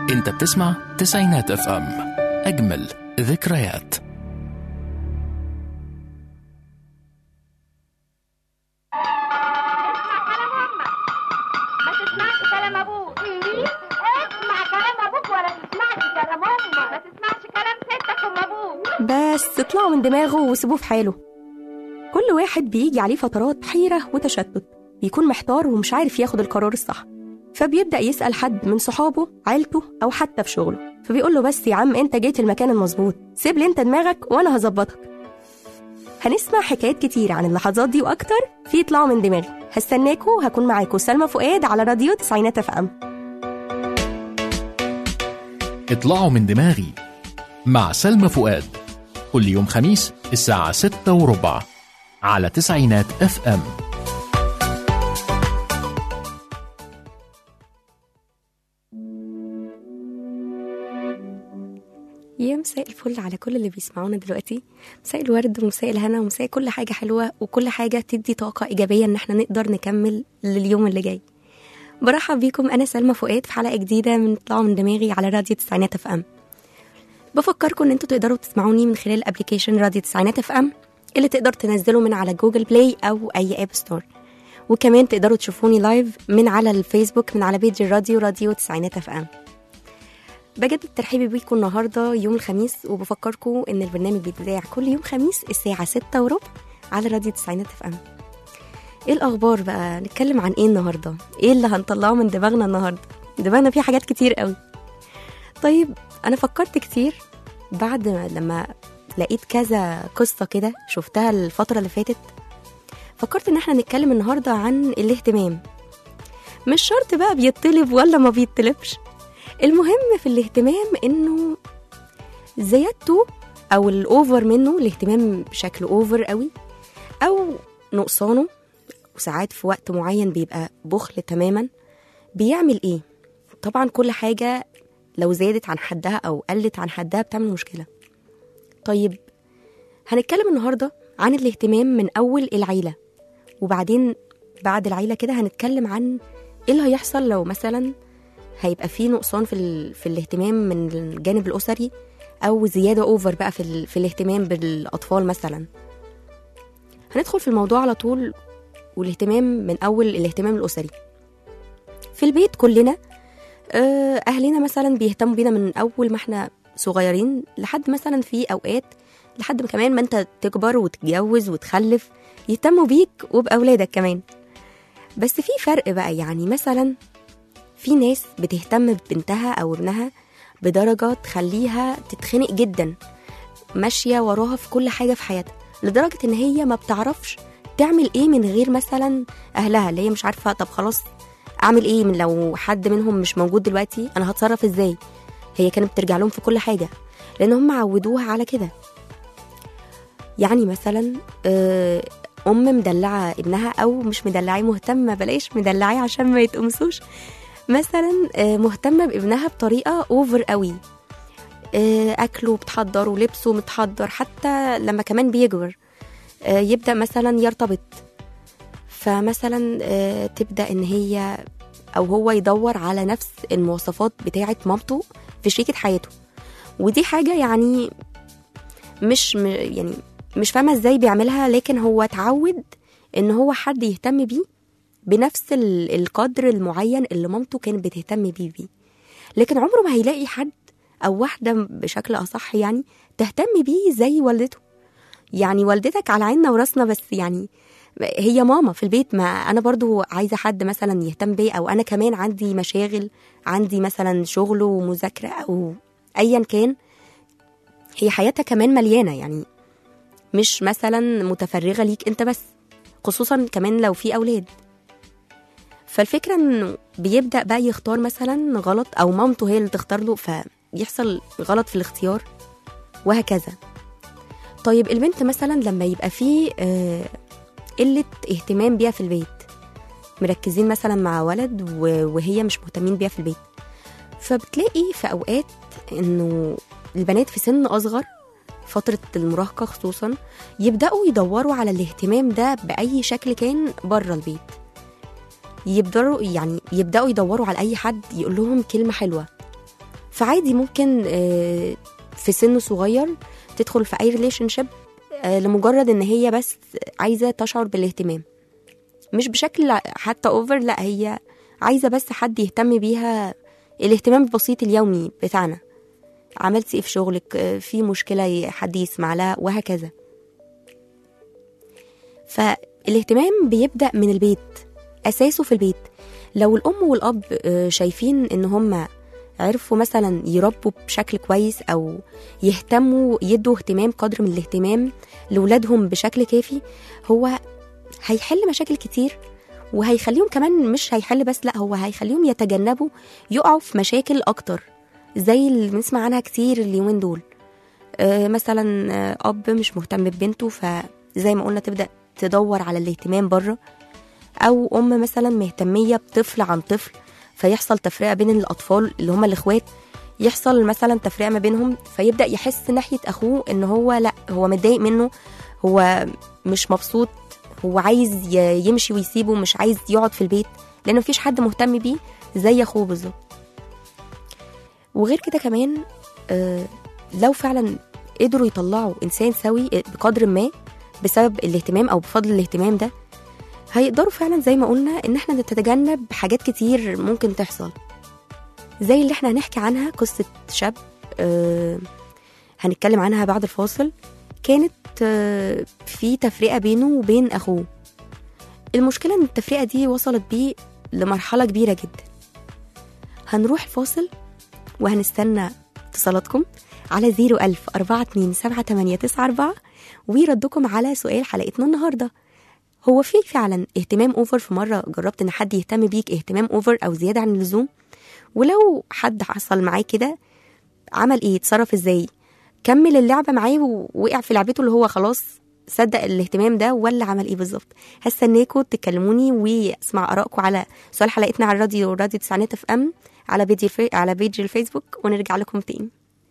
انت بتسمع تسعينات اف ام اجمل ذكريات ما تسمعش كلام ابوك اسمع كلام ابوك ولا تسمعش كلام امك ما تسمعش كلام ستك ام ابوك بس اطلعوا من دماغه وسيبوه في حاله كل واحد بيجي عليه فترات حيرة وتشتت بيكون محتار ومش عارف ياخد القرار الصح فبيبدأ يسأل حد من صحابه عيلته أو حتى في شغله فبيقول له بس يا عم أنت جيت المكان المظبوط سيب لي أنت دماغك وأنا هظبطك هنسمع حكايات كتير عن اللحظات دي وأكتر في اطلعوا من دماغي هستناكوا هكون معاكوا سلمى فؤاد على راديو تسعينات اف ام اطلعوا من دماغي مع سلمى فؤاد كل يوم خميس الساعة ستة وربع على تسعينات اف ام يا مساء الفل على كل اللي بيسمعونا دلوقتي مساء الورد ومساء الهنا ومساء كل حاجة حلوة وكل حاجة تدي طاقة إيجابية إن احنا نقدر نكمل لليوم اللي جاي برحب بيكم أنا سلمى فؤاد في حلقة جديدة من طلعوا من دماغي على راديو تسعينات اف ام بفكركم إن انتوا تقدروا تسمعوني من خلال ابلكيشن راديو تسعينات اف ام اللي تقدر تنزله من على جوجل بلاي أو أي اب ستور وكمان تقدروا تشوفوني لايف من على الفيسبوك من على بيج الراديو راديو تسعينات اف ام بجدد ترحيبي بيكم النهارده يوم الخميس وبفكركم ان البرنامج بيتذاع كل يوم خميس الساعه ستة وربع على راديو تسعينات اف ام ايه الاخبار بقى نتكلم عن ايه النهارده ايه اللي هنطلعه من دماغنا النهارده دماغنا فيه حاجات كتير قوي طيب انا فكرت كتير بعد ما- لما لقيت كذا قصه كده شفتها الفتره اللي فاتت فكرت ان احنا نتكلم النهارده عن الاهتمام مش شرط بقى بيطلب ولا ما بيطلبش المهم في الاهتمام انه زيادته او الاوفر منه الاهتمام بشكل اوفر قوي او نقصانه وساعات في وقت معين بيبقى بخل تماما بيعمل ايه طبعا كل حاجة لو زادت عن حدها او قلت عن حدها بتعمل مشكلة طيب هنتكلم النهاردة عن الاهتمام من اول العيلة وبعدين بعد العيلة كده هنتكلم عن ايه اللي هيحصل لو مثلا هيبقى في نقصان في, ال... في الاهتمام من الجانب الأسري أو زيادة أوفر بقى في, ال... في الاهتمام بالأطفال مثلا هندخل في الموضوع على طول والاهتمام من أول الاهتمام الأسري في البيت كلنا آه، أهلنا مثلا بيهتموا بينا من أول ما احنا صغيرين لحد مثلا في أوقات لحد ما كمان ما انت تكبر وتتجوز وتخلف يهتموا بيك وبأولادك كمان بس في فرق بقى يعني مثلا في ناس بتهتم ببنتها او ابنها بدرجه تخليها تتخنق جدا ماشيه وراها في كل حاجه في حياتها لدرجه ان هي ما بتعرفش تعمل ايه من غير مثلا اهلها اللي هي مش عارفه طب خلاص اعمل ايه من لو حد منهم مش موجود دلوقتي انا هتصرف ازاي هي كانت بترجع لهم في كل حاجه لان هم عودوها على كده يعني مثلا آه، ام مدلعه ابنها او مش مدلعاه مهتمه بلاش مدلعاه عشان ما يتقمصوش مثلا آه، مهتمه بابنها بطريقه اوفر قوي آه، اكله بتحضر ولبسه متحضر حتى لما كمان بيكبر آه، يبدا مثلا يرتبط فمثلا آه، تبدا ان هي او هو يدور على نفس المواصفات بتاعه مامته في شريكه حياته ودي حاجه يعني مش م- يعني مش فاهمه ازاي بيعملها لكن هو اتعود ان هو حد يهتم بيه بنفس ال- القدر المعين اللي مامته كانت بتهتم بيه بيه لكن عمره ما هيلاقي حد او واحده بشكل اصح يعني تهتم بيه زي والدته يعني والدتك على عيننا وراسنا بس يعني هي ماما في البيت ما انا برضو عايزه حد مثلا يهتم بيه او انا كمان عندي مشاغل عندي مثلا شغل ومذاكره او ايا كان هي حياتها كمان مليانه يعني مش مثلا متفرغه ليك انت بس خصوصا كمان لو في اولاد فالفكره انه بيبدا بقى يختار مثلا غلط او مامته هي اللي تختار له فيحصل غلط في الاختيار وهكذا طيب البنت مثلا لما يبقى فيه آه، قله اهتمام بيها في البيت مركزين مثلا مع ولد و- وهي مش مهتمين بيها في البيت فبتلاقي في اوقات انه البنات في سن اصغر فترة المراهقة خصوصا يبدأوا يدوروا على الاهتمام ده بأي شكل كان بره البيت يبدأوا يعني يبدأوا يدوروا على أي حد يقول لهم كلمة حلوة فعادي ممكن آه، في سن صغير تدخل في اي ريليشن شيب لمجرد ان هي بس عايزه تشعر بالاهتمام مش بشكل حتى اوفر لا هي عايزه بس حد يهتم بيها الاهتمام البسيط اليومي بتاعنا عملتي ايه في شغلك آه، في مشكله ي- حد يسمع لها وهكذا فالاهتمام بيبدا من البيت اساسه في البيت لو الام والاب آه، شايفين ان هم عرفوا مثلا يربوا بشكل كويس او يهتموا يدوا اهتمام قدر من الاهتمام لولادهم بشكل كافي هو هيحل مشاكل كتير وهيخليهم كمان مش هيحل بس لا هو هيخليهم يتجنبوا يقعوا في مشاكل اكتر زي اللي بنسمع عنها كتير اليومين دول آه، مثلا آه، اب مش مهتم ببنته فزي ما قلنا تبدا تدور على الاهتمام بره او ام مثلا مهتميه بطفل عن طفل فيحصل تفرقه بين الاطفال اللي هم الاخوات يحصل مثلا تفرقه ما بينهم فيبدا يحس ناحيه اخوه ان هو لا هو متضايق منه هو مش مبسوط هو عايز ي- يمشي ويسيبه مش عايز يقعد في البيت لان مفيش حد مهتم بيه زي اخوه بالظبط وغير كده كمان آه، لو فعلا قدروا يطلعوا انسان سوي بقدر ما بسبب الاهتمام او بفضل الاهتمام ده هيقدروا فعلا زي ما قلنا ان احنا نتجنب حاجات كتير ممكن تحصل زي اللي احنا هنحكي عنها قصة شاب آه هنتكلم عنها بعد الفاصل كانت آه في تفرقة بينه وبين أخوه المشكلة إن التفرقة دي وصلت بيه لمرحلة كبيرة جدا هنروح الفاصل وهنستنى اتصالاتكم على 01000 427 وردكم على سؤال حلقتنا النهارده هو في فعلا اهتمام اوفر في مره جربت ان حد يهتم بيك اهتمام اوفر او زياده عن اللزوم ولو حد حصل معاه كده عمل ايه اتصرف ازاي كمل اللعبه معاه ووقع في لعبته اللي هو خلاص صدق الاهتمام ده ولا عمل ايه بالظبط هستناكم تكلموني واسمع ارائكم على سؤال حلقتنا على الراديو راديو تسعينات اف ام على بيج الفي... على بيج الفيسبوك ونرجع لكم تاني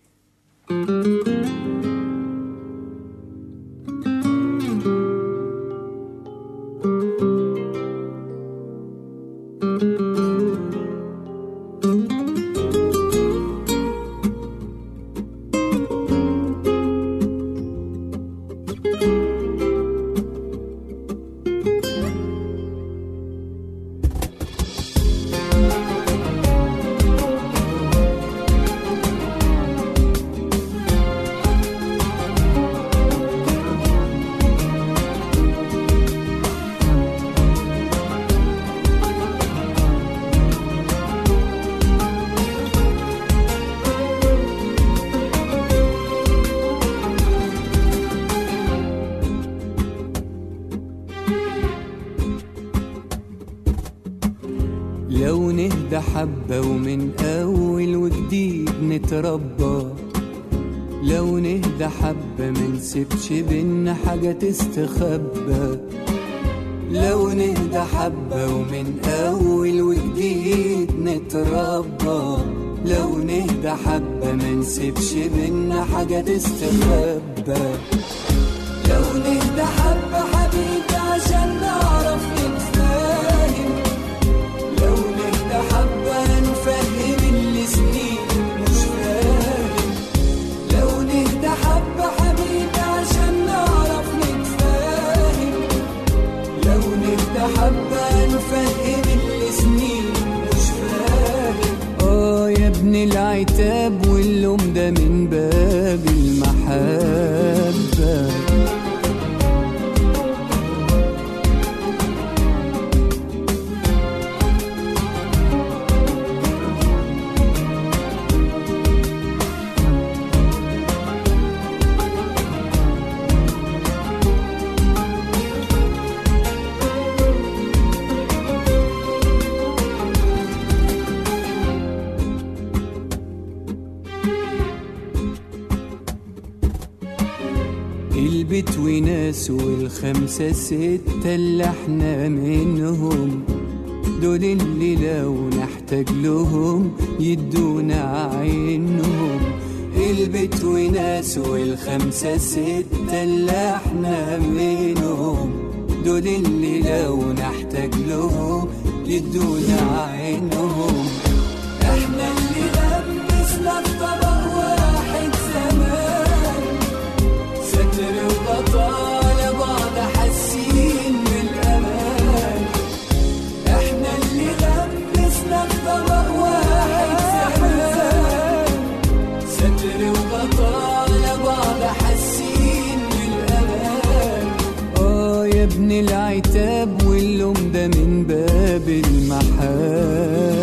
لو نهدى حبة ومن أول وجديد نتربى لو نهدى حبة منسيبش بينا حاجة تستخبى لو نهدى حبة ومن أول وجديد نتربى لو نهدى حبة منسيبش بينا حاجة تستخبى لو نهدى حبة حبيبي عشان نعرف نتفاهم لو نهدى حبة نفهم اللي سنين مش فاهم لو نهدى حبة حبيبي عشان نعرف نتفاهم لو نهدى حبة نفهم اللي سنين مش فاهم اه يا ابن العتاب واللوم ده من باب المحبه البيت وناس والخمسة ستة اللي احنا منهم دول اللي لو نحتاج لهم يدونا عينهم البيت وناس والخمسة ستة اللي احنا منهم دول اللي لو نحتاج لهم يدونا عينهم احنا اللي لبسنا لبسنا في طبق واحد زمان ستر وبطالة بعض حاسين بالأمان احنا اللي لبسنا في طبق واحد زمان ستر وبطالة بعض حاسين بالأمان اه يا ابن العتاب واللوم ده من باب المحبة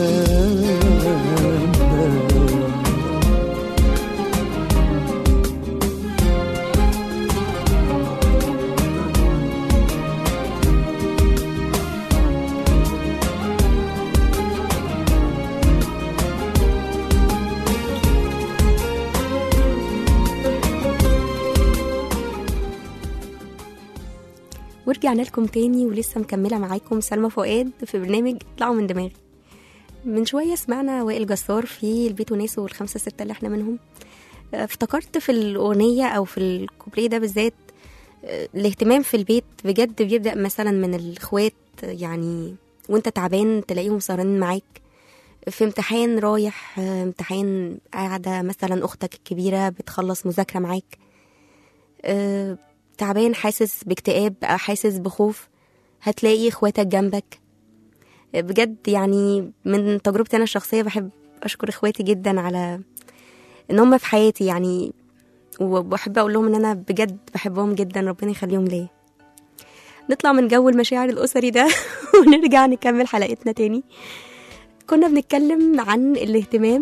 ورجعنا لكم تاني ولسه مكملة معاكم سلمى فؤاد في برنامج اطلعوا من دماغي من شوية سمعنا وائل جسار في البيت وناسه والخمسة ستة اللي احنا منهم آه، افتكرت في الأغنية أو في الكوبليه ده بالذات آه، الاهتمام في البيت بجد بيبدأ مثلا من الإخوات يعني وانت تعبان تلاقيهم سهرانين معاك في امتحان رايح آه، امتحان قاعدة مثلا أختك الكبيرة بتخلص مذاكرة معاك آه، تعبان حاسس باكتئاب أو حاسس بخوف هتلاقي اخواتك جنبك بجد يعني من تجربتي انا الشخصيه بحب اشكر اخواتي جدا على ان هم في حياتي يعني وبحب اقول لهم ان انا بجد بحبهم جدا ربنا يخليهم ليا نطلع من جو المشاعر الاسري ده ونرجع نكمل حلقتنا تاني كنا بنتكلم عن الاهتمام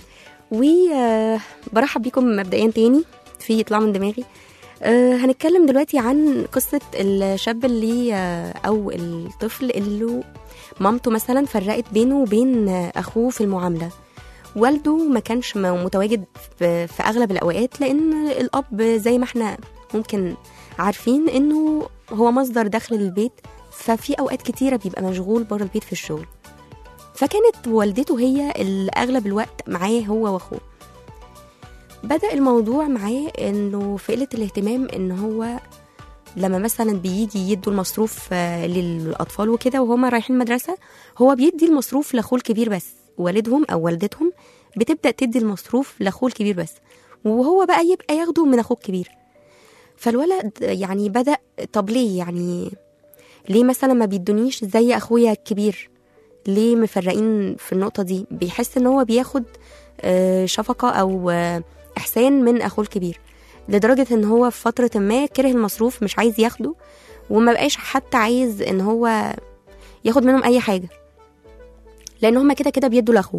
وبرحب بيكم مبدئيا تاني في اطلاع من دماغي آه، هنتكلم دلوقتي عن قصة الشاب اللي آه، أو الطفل اللي مامته مثلا فرقت بينه وبين آه، أخوه في المعاملة والده ما كانش م- متواجد في في أغلب الأوقات لأن الأب زي ما احنا ممكن عارفين إنه هو مصدر دخل للبيت ففي أوقات كتيرة بيبقى مشغول بره البيت في الشغل فكانت والدته هي اللي أغلب الوقت معاه هو وأخوه بدأ الموضوع معاه انه في قلة الاهتمام ان هو لما مثلا بيجي يدوا المصروف آه، للاطفال وكده وهما رايحين المدرسه هو بيدي المصروف لاخوه الكبير بس والدهم او والدتهم بتبدا تدي المصروف لاخوه الكبير بس وهو بقى يبقى ياخده من اخوه الكبير فالولد يعني بدا طب ليه يعني ليه مثلا ما بيدونيش زي اخويا الكبير ليه مفرقين في النقطه دي بيحس ان هو بياخد آه، شفقه او آه، احسان من اخوه الكبير لدرجه ان هو في فتره ما كره المصروف مش عايز ياخده وما بقاش حتى عايز ان هو ياخد منهم اي حاجه لان هما كده كده بيدوا لاخوه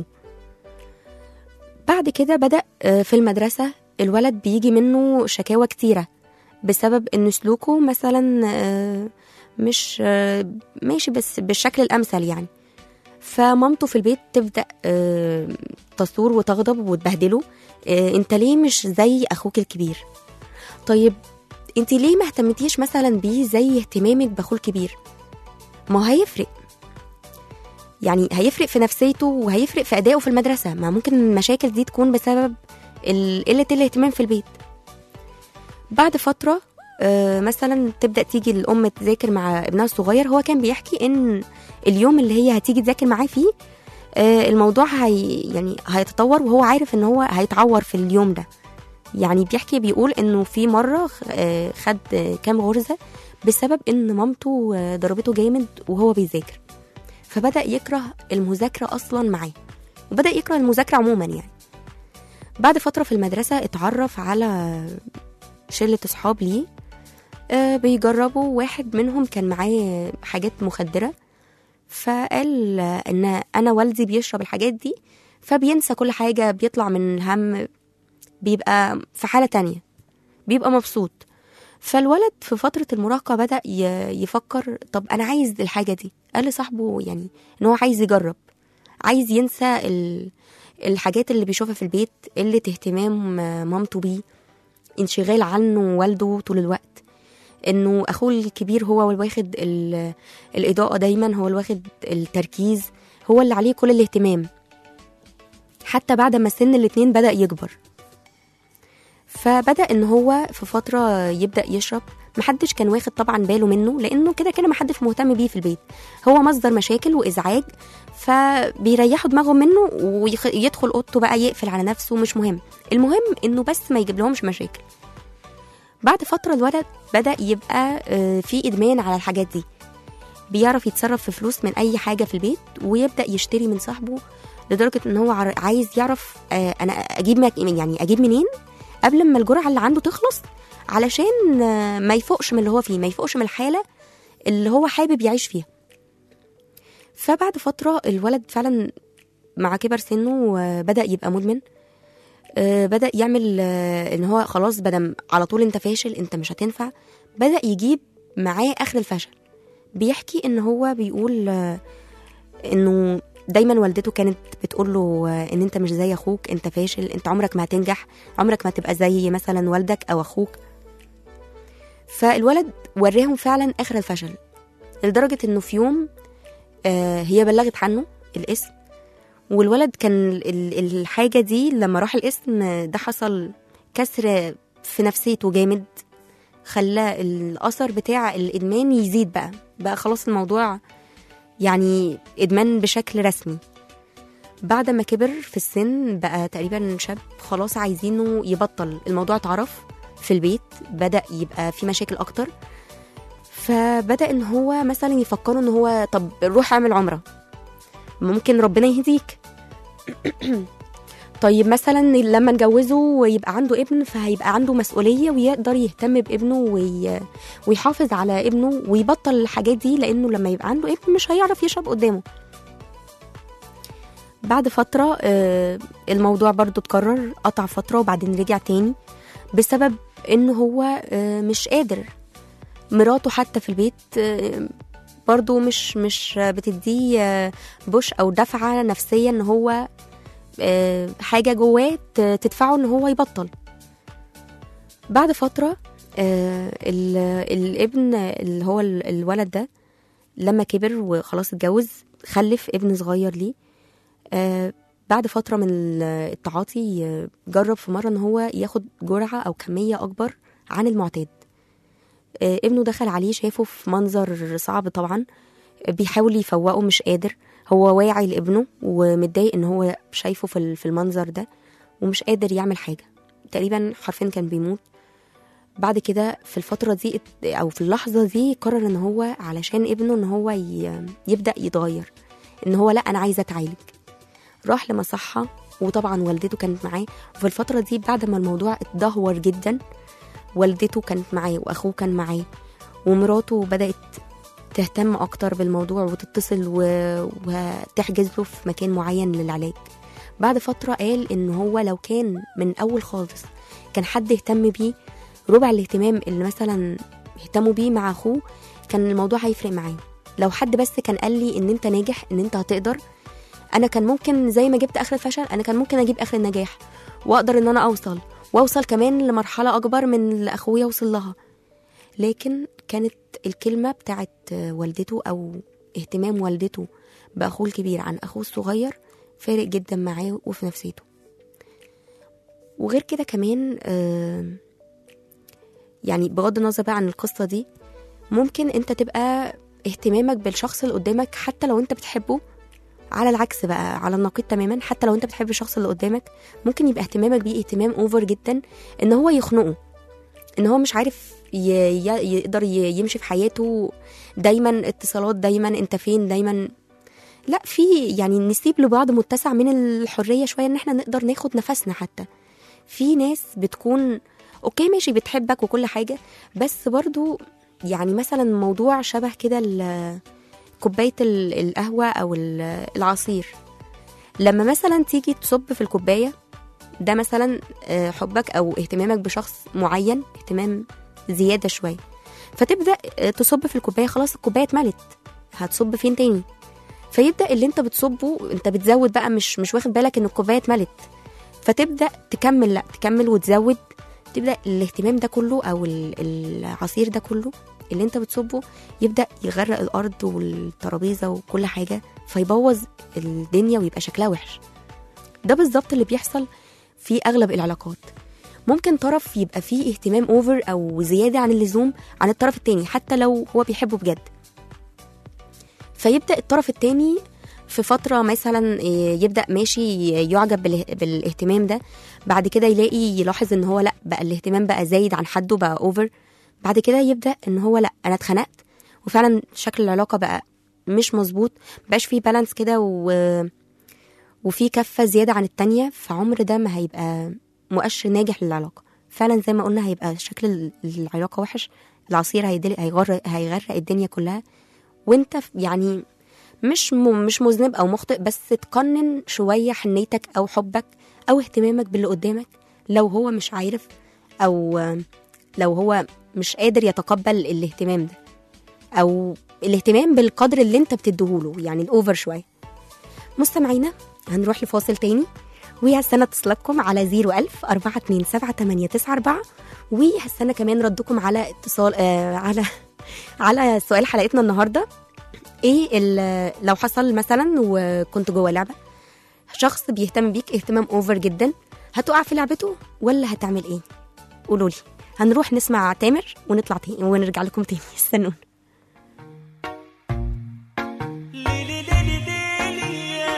بعد كده بدا آه، في المدرسه الولد بيجي منه شكاوى كتيره بسبب ان سلوكه مثلا آه، مش آه، ماشي بس بالشكل الامثل يعني فمامته في البيت تبدا آه، تصور وتغضب وتبهدله آه، انت ليه مش زي اخوك الكبير طيب انت ليه ما اهتمتيش مثلا بيه زي اهتمامك باخوه الكبير ما هو هيفرق يعني هيفرق في نفسيته وهيفرق في ادائه في المدرسه ما ممكن المشاكل دي تكون بسبب ال- قله الاهتمام في البيت بعد فتره آه، مثلا تبدا تيجي الام تذاكر مع ابنها الصغير هو كان بيحكي ان اليوم اللي هي هتيجي تذاكر معاه فيه آه، الموضوع هي يعني هيتطور وهو عارف ان هو هيتعور في اليوم ده يعني بيحكي بيقول انه في مره آه، خد آه، كام غرزه بسبب ان مامته آه، ضربته جامد وهو بيذاكر فبدا يكره المذاكره اصلا معاه وبدا يكره المذاكره عموما يعني بعد فتره في المدرسه اتعرف على شله اصحاب ليه آه، بيجربوا واحد منهم كان معاه حاجات مخدره فقال آه، ان انا والدي بيشرب الحاجات دي فبينسى كل حاجه بيطلع من الهم بيبقى في حاله تانية بيبقى مبسوط فالولد في فترة المراهقة بدأ ي- يفكر طب أنا عايز الحاجة دي قال لصاحبه يعني إن هو عايز يجرب عايز ينسى ال... الحاجات اللي بيشوفها في البيت قلة اهتمام مامته بيه انشغال عنه والده طول الوقت انه اخوه الكبير هو اللي واخد ال... الاضاءه دايما هو اللي واخد التركيز هو اللي عليه كل الاهتمام حتى بعد ما سن الاتنين بدا يكبر فبدا ان هو في فتره يبدا يشرب محدش كان واخد طبعا باله منه لانه كده كده محدش مهتم بيه في البيت هو مصدر مشاكل وازعاج فبيريحوا دماغهم منه ويدخل اوضته بقى يقفل على نفسه مش مهم المهم انه بس ما يجيب لهمش مشاكل بعد فترة الولد بدأ يبقى آه، في إدمان على الحاجات دي بيعرف يتصرف في فلوس من أي حاجة في البيت ويبدأ يشتري من صاحبه لدرجة إن هو عر- عايز يعرف آه، أنا أجيب مك- يعني أجيب منين قبل ما الجرعة اللي عنده تخلص علشان آه، ما يفوقش من اللي هو فيه ما يفوقش من الحالة اللي هو حابب يعيش فيها فبعد فترة الولد فعلا مع كبر سنه آه، بدأ يبقى مدمن آه، بدأ يعمل آه، ان هو خلاص بدل على طول انت فاشل انت مش هتنفع بدأ يجيب معاه اخر الفشل بيحكي ان هو بيقول آه، انه دايما والدته كانت بتقول له آه، ان انت مش زي اخوك انت فاشل انت عمرك ما هتنجح عمرك ما تبقى زي مثلا والدك او اخوك فالولد وراهم فعلا اخر الفشل لدرجة انه في يوم آه، هي بلغت عنه الاسم والولد كان ال- الحاجة دي لما راح الاسم ده حصل كسر في نفسيته جامد خلى الأثر بتاع الإدمان يزيد بقى بقى خلاص الموضوع يعني إدمان بشكل رسمي بعد ما كبر في السن بقى تقريبا شاب خلاص عايزينه يبطل الموضوع اتعرف في البيت بدأ يبقى في مشاكل أكتر فبدأ إن هو مثلا يفكروا إن هو طب روح اعمل عمرة ممكن ربنا يهديك طيب مثلا لما نجوزه ويبقى عنده ابن فهيبقى عنده مسؤولية ويقدر يهتم بابنه وي... ويحافظ على ابنه ويبطل الحاجات دي لأنه لما يبقى عنده ابن مش هيعرف يشرب قدامه بعد فترة آه، الموضوع برضو اتكرر قطع فترة وبعدين رجع تاني بسبب انه هو آه، مش قادر مراته حتى في البيت آه، برضو مش مش بتديه آه، بوش او دفعه نفسيه ان هو آه، حاجه جواه ت- تدفعه ان هو يبطل بعد فتره آه، ال- الابن اللي هو ال- الولد ده لما كبر وخلاص اتجوز خلف ابن صغير ليه آه، بعد فترة من ال- التعاطي آه، جرب في مرة ان هو ياخد جرعة او كمية اكبر عن المعتاد آه، ابنه دخل عليه شافه في منظر صعب طبعا آه، بيحاول يفوقه مش قادر هو واعي لابنه ومتضايق ان هو شايفه في ال- في المنظر ده ومش قادر يعمل حاجة تقريبا حرفيا كان بيموت بعد كده في الفترة دي ات- او في اللحظة دي قرر ان هو علشان ابنه ان هو ي- يبدأ يتغير ان هو لا انا عايزة اتعالج راح لمصحة وطبعا والدته كانت معاه وفي الفترة دي بعد ما الموضوع اتدهور جدا والدته كانت معاه واخوه كان معاه ومراته بدأت تهتم اكتر بالموضوع وتتصل و... وتحجز له في مكان معين للعلاج بعد فترة قال ان هو لو كان من اول خالص كان حد اهتم بيه ربع الاهتمام اللي مثلا اهتموا بيه مع اخوه كان الموضوع هيفرق معاه لو حد بس كان قال لي ان انت ناجح ان انت هتقدر انا كان ممكن زي ما جبت اخر الفشل انا كان ممكن اجيب اخر النجاح واقدر ان انا اوصل واوصل كمان لمرحله اكبر من اللي اخويا وصل لها لكن كانت الكلمه بتاعت والدته او اهتمام والدته باخوه الكبير عن اخوه الصغير فارق جدا معاه وفي نفسيته وغير كده كمان آه، يعني بغض النظر بقى عن القصه دي ممكن انت تبقى اهتمامك بالشخص اللي قدامك حتى لو انت بتحبه على العكس بقى على النقيض تماما حتى لو انت بتحب الشخص اللي قدامك ممكن يبقى اهتمامك بيه اهتمام اوفر جدا ان هو يخنقه ان هو مش عارف ي... ي... يقدر ي... يمشي في حياته دايما اتصالات دايما انت فين دايما لا في يعني نسيب لبعض متسع من الحريه شويه ان احنا نقدر ناخد نفسنا حتى في ناس بتكون اوكي ماشي بتحبك وكل حاجه بس برضو يعني مثلا موضوع شبه كده ال- كوبايه ال- القهوه او ال- العصير لما مثلا تيجي تصب في الكوبايه ده مثلا آه، حبك او اهتمامك بشخص معين اهتمام زياده شويه فتبدا آه، تصب في الكوبايه خلاص الكوبايه اتملت هتصب فين تاني فيبدا اللي انت بتصبه انت بتزود بقى مش مش واخد بالك ان الكوبايه اتملت فتبدا تكمل لا تكمل وتزود تبدا الاهتمام ده كله او ال- العصير ده كله اللي انت بتصبه يبدا يغرق الارض والترابيزه وكل حاجه فيبوظ الدنيا ويبقى شكلها وحش ده بالظبط اللي بيحصل في اغلب العلاقات ممكن طرف يبقى فيه اهتمام اوفر او زياده عن اللزوم عن الطرف التاني حتى لو هو بيحبه بجد فيبدا الطرف التاني في فترة مثلا إيه، يبدأ ماشي يعجب باله- بالاهتمام ده بعد كده يلاقي يلاحظ ان هو لا بقى الاهتمام بقى زايد عن حده بقى اوفر بعد كده يبدأ ان هو لا انا اتخنقت وفعلا شكل العلاقة بقى مش مظبوط مبقاش فيه بالانس كده و... وفي كفة زيادة عن التانية فعمر ده ما هيبقى مؤشر ناجح للعلاقة فعلا زي ما قلنا هيبقى شكل ال- العلاقة وحش العصير هيدل... هيغرق هيغرق الدنيا كلها وانت ف- يعني مش م... مش مذنب او مخطئ بس تقنن شوية حنيتك او حبك او اهتمامك باللي قدامك لو هو مش عارف او لو هو مش قادر يتقبل الاهتمام ده او الاهتمام بالقدر اللي انت بتديهوله يعني الاوفر شويه مستمعينا هنروح لفاصل تاني وهستنى اتصالاتكم على 01000 427 وهستنى كمان ردكم على اتصال آه على على سؤال حلقتنا النهارده ايه ال- لو حصل مثلا وكنت جوه لعبه شخص بيهتم بيك اهتمام اوفر جدا هتقع في لعبته ولا هتعمل ايه قولوا لي هنروح نسمع تامر ونطلع تاني ونرجع لكم تاني استنونا ليلي ليلي ليلي يا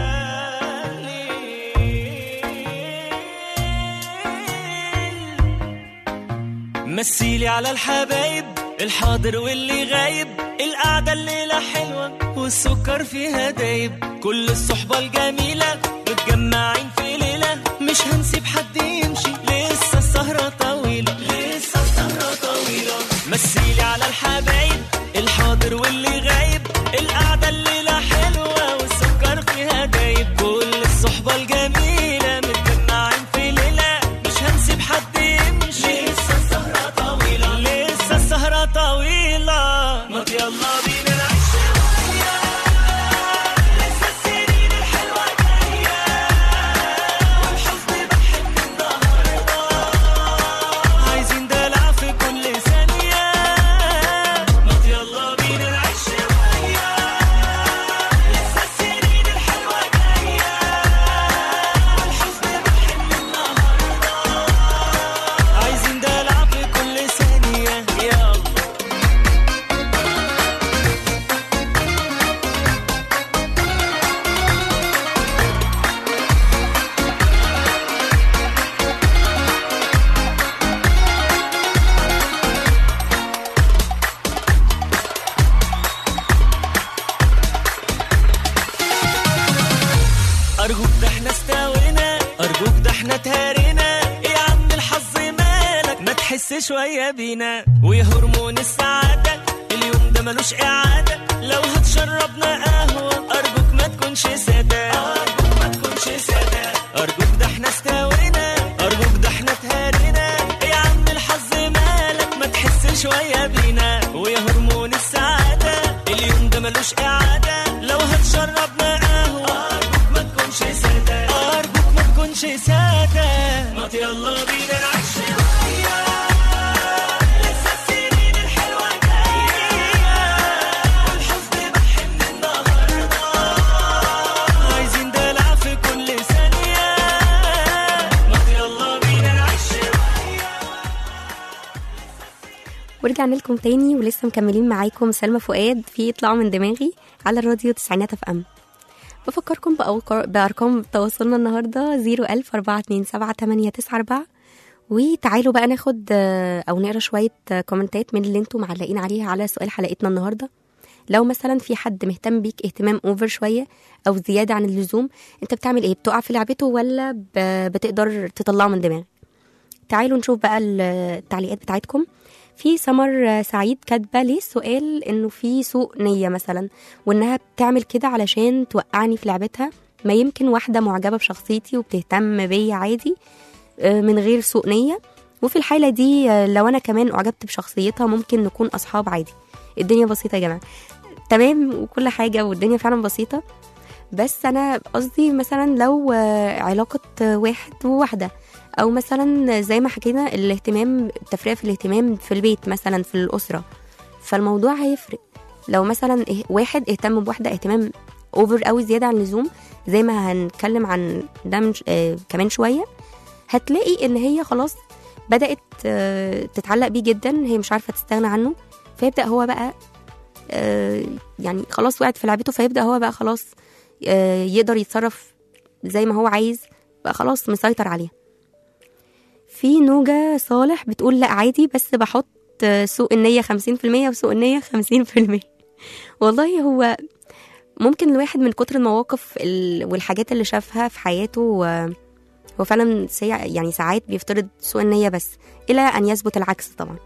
ليل. مثيلي على الحبايب الحاضر واللي غايب القعدة الليلة حلوة والسكر فيها دايب كل الصحبة الجميلة متجمعين في ليلة مش هنسيب حد يمشي لسه السهرة طويلة لسه السهرة طويلة مثيلي على الحبايب الحاضر واللي غايب القعدة الليلة حلوة والسكر فيها دايب كل الصحبة الجميلة متجمعين في ليلة مش هنسيب حد يمشي لسه السهرة طويلة لسه السهرة طويلة ما يلا بينا نعيش شوية لسه السنين الحلوة جاية والحزن بحن النهاردة عايزين دلع في كل ثانية ما يلا بينا نعيش شوية لسه السنين الحلوة جاية والحزن بحن النهاردة عايزين دلع في كل ثانية يلا أرجوك ده احنا استوينا أرجوك ده احنا تهرينا يا عم الحظ مالك ما تحس شوية بينا ويا هرمون السعادة اليوم ده ملوش إعادة لو هتشربنا قهوة أرجوك ما تكونش سادة أرجوك ما تكونش سادة أرجوك ده احنا استوينا أرجوك ده احنا تهرينا يا عم الحظ مالك ما تحس شوية بينا ويا هرمون السعادة اليوم ده ملوش إعادة لو هتشربنا قهوة أرجوك ما تكونش سادة أرجوك ما تكونش سادة ما يلا بينا نعيش شوية لسه السنين الحلوة جاية والحزن بحن النهاردة عايزين دلع في كل ثانية ما يلا بينا نعيش شوية ورجعنا لكم تاني ولسه مكملين معاكم سلمى فؤاد في اطلعوا من دماغي على الراديو تسعينات اف ام بفكركم بأوقا- بأرقام تواصلنا النهاردة 010427894 وتعالوا بقى ناخد آه، أو نقرا شوية آه، كومنتات من اللي انتوا معلقين عليها على سؤال حلقتنا النهاردة لو مثلا في حد مهتم بيك اهتمام اوفر شوية أو زيادة عن اللزوم انت بتعمل ايه بتقع في لعبته ولا ب- بتقدر تطلعه من دماغك تعالوا نشوف بقى التعليقات بتاعتكم في سمر سعيد كاتبه ليه السؤال انه في سوء نيه مثلا وانها بتعمل كده علشان توقعني في لعبتها ما يمكن واحده معجبه بشخصيتي وبتهتم بيا عادي آه، من غير سوء نيه وفي الحاله دي آه، لو انا كمان اعجبت بشخصيتها ممكن نكون اصحاب عادي الدنيا بسيطه يا جماعه تمام وكل حاجه والدنيا فعلا بسيطه بس انا قصدي مثلا لو آه، علاقه آه، واحد وواحده او مثلا زي ما حكينا الاهتمام التفرقه في الاهتمام في البيت مثلا في الاسره فالموضوع هيفرق لو مثلا إه- واحد اهتم بواحده اهتمام اوفر قوي زياده عن اللزوم زي ما هنتكلم عن ده من ش... آه كمان شويه هتلاقي ان هي خلاص بدات آه، تتعلق بيه جدا هي مش عارفه تستغنى عنه فيبدا هو بقى آه، يعني خلاص وقعت في لعبته فيبدا هو بقى خلاص آه، يقدر يتصرف زي ما هو عايز بقى خلاص مسيطر عليها في نوجة صالح بتقول لا عادي بس بحط آه، سوء النية 50% وسوء النية 50% والله هو ممكن الواحد من كتر المواقف ال- والحاجات اللي شافها في حياته آه، هو فعلا سيع يعني ساعات بيفترض سوء النية بس إلى أن يثبت العكس طبعا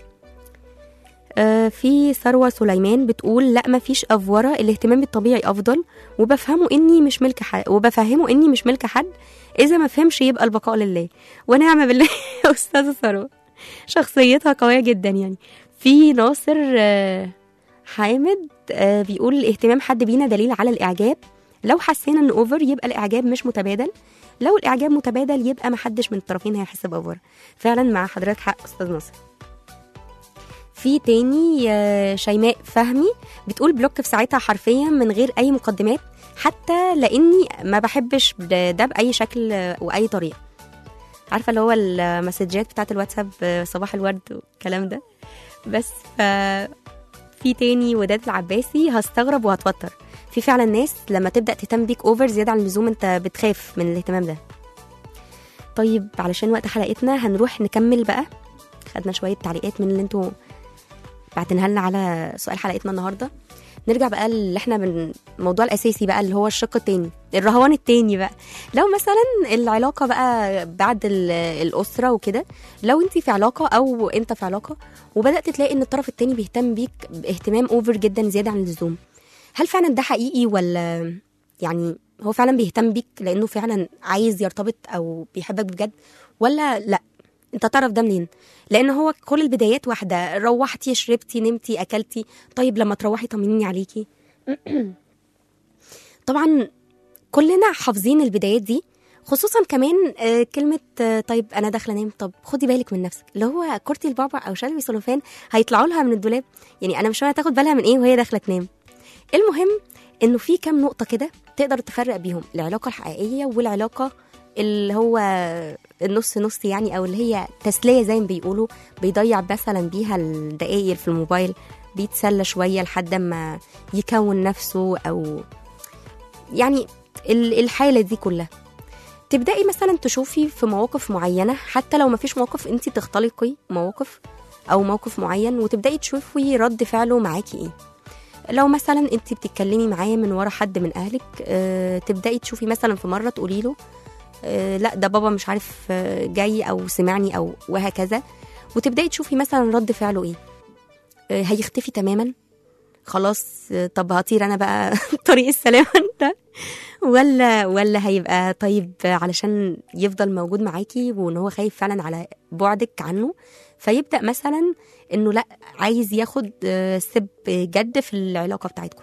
آه، في ثروة سليمان بتقول لا مفيش أفورة الاهتمام بالطبيعي أفضل وبفهمه إني مش ملك حد وبفهمه إني مش ملك حد إذا ما فهمش يبقى البقاء لله ونعم بالله يا أستاذة ثروة شخصيتها قوية جدا يعني في ناصر آه، حامد آه، بيقول الاهتمام حد بينا دليل على الإعجاب لو حسينا إن أوفر يبقى الإعجاب مش متبادل لو الإعجاب متبادل يبقى محدش من الطرفين هيحس بأوفر فعلا مع حضرتك حق أستاذ ناصر في تاني آه، شيماء فهمي بتقول بلوك في ساعتها حرفيا من غير اي مقدمات حتى لاني ما بحبش ده ده باي شكل آه، واي طريقه عارفه اللي هو المسجات بتاعت الواتساب آه، صباح الورد والكلام ده بس ف في تاني وداد العباسي هستغرب وهتوتر في فعلا ناس لما تبدا تهتم بيك اوفر زياده عن اللزوم انت بتخاف من الاهتمام ده طيب علشان وقت حلقتنا هنروح نكمل بقى خدنا شويه تعليقات من اللي انتوا بعتنها لنا على سؤال حلقتنا النهارده نرجع بقى اللي احنا من الموضوع الاساسي بقى اللي هو الشق التاني الرهوان التاني بقى لو مثلا العلاقه بقى بعد ال- الاسره وكده لو انت في علاقه او انت في علاقه وبدات تلاقي ان الطرف التاني بيهتم بيك باهتمام اوفر جدا زياده عن اللزوم هل فعلا ده حقيقي ولا يعني هو فعلا بيهتم بيك لانه فعلا عايز يرتبط او بيحبك بجد ولا لا انت تعرف ده منين لان هو كل البدايات واحده روحتي شربتي نمتي اكلتي طيب لما تروحي طمنيني عليكي طبعا كلنا حافظين البدايات دي خصوصا كمان آه، كلمة آه، طيب أنا داخلة أنام طب خدي بالك من نفسك اللي هو كورتي البابا أو شلبي سلوفان هيطلعوا لها من الدولاب يعني أنا مش فاهمة تاخد بالها من إيه وهي داخلة تنام المهم إنه في كام نقطة كده تقدر تفرق بيهم العلاقة الحقيقية والعلاقة اللي هو النص نص يعني أو اللي هي تسلية زي ما بيقولوا بيضيع مثلا بيها الدقايق في الموبايل بيتسلى شوية لحد ما يكون نفسه أو يعني ال- الحالة دي كلها تبدأي مثلا تشوفي في مواقف معينة حتى لو مفيش موقف انت تختلقي مواقف أو موقف معين وتبدأي تشوفي رد فعله معاكي ايه لو مثلا انت بتتكلمي معاه من ورا حد من اهلك اه تبداي تشوفي مثلا في مره تقولي له اه لا ده بابا مش عارف آه، جاي او سمعني او وهكذا وتبداي تشوفي مثلا رد فعله ايه اه هيختفي تماما خلاص آه، طب هطير انا بقى طريق السلام انت ولا ولا هيبقى طيب علشان يفضل موجود معاكي وان هو خايف فعلا على بعدك عنه فيبدا مثلا انه لا عايز ياخد آه، سب جد في العلاقه بتاعتكم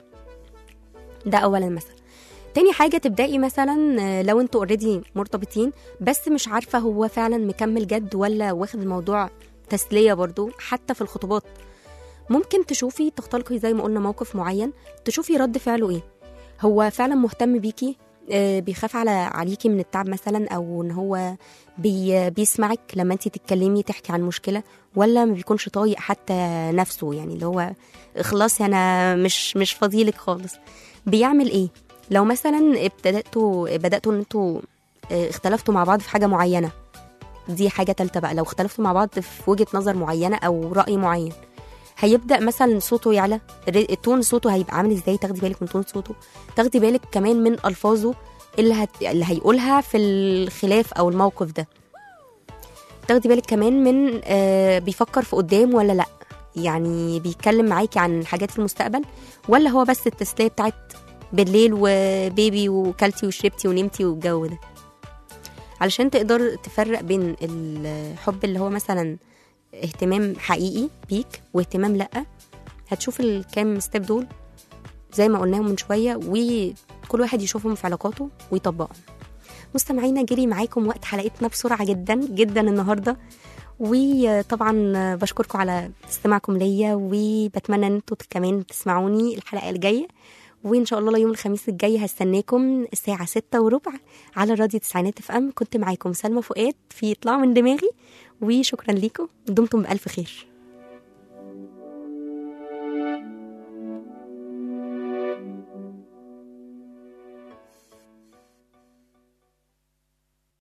ده اولا مثلا تاني حاجه تبداي مثلا آه، لو انتوا اوريدي مرتبطين بس مش عارفه هو فعلا مكمل جد ولا واخد الموضوع تسليه برضو حتى في الخطوبات ممكن تشوفي تختلقي زي ما قلنا موقف معين تشوفي رد فعله ايه هو فعلا مهتم بيكي آه، بيخاف على عليكي من التعب مثلا او ان هو بي بيسمعك لما انت تتكلمي تحكي عن مشكله ولا ما بيكونش طايق حتى نفسه يعني اللي هو خلاص انا مش مش فاضيلك خالص بيعمل ايه لو مثلا ابتدأتوا بدأتوا ان انتوا آه، اختلفتوا مع بعض في حاجه معينه دي حاجه تالته بقى لو اختلفتوا مع بعض في وجهه نظر معينه او راي معين هيبدا مثلا صوته يعلى الر- التون صوته هيبقى عامل ازاي تاخدي بالك من تون صوته تاخدي بالك كمان من الفاظه اللي هت... اللي هيقولها في الخلاف او الموقف ده تاخدي بالك كمان من آه بيفكر في قدام ولا لا يعني بيتكلم معاكي عن حاجات في المستقبل ولا هو بس التسليه بتاعت بالليل وبيبي وكلتي وشربتي ونمتي والجو ده علشان تقدر تفرق بين الحب اللي هو مثلا اهتمام حقيقي بيك واهتمام لا هتشوف الكام ستيب دول زي ما قلناهم من شويه وكل واحد يشوفهم في علاقاته ويطبقهم مستمعينا جري معاكم وقت حلقتنا بسرعه جدا جدا النهارده وطبعا بشكركم على استماعكم ليا وبتمنى ان انتوا كمان تسمعوني الحلقه الجايه وان شاء الله يوم الخميس الجاي هستناكم الساعه ستة وربع على راديو تسعينات اف ام كنت معاكم سلمى فؤاد في اطلع من دماغي وشكرا ليكم دمتم بالف خير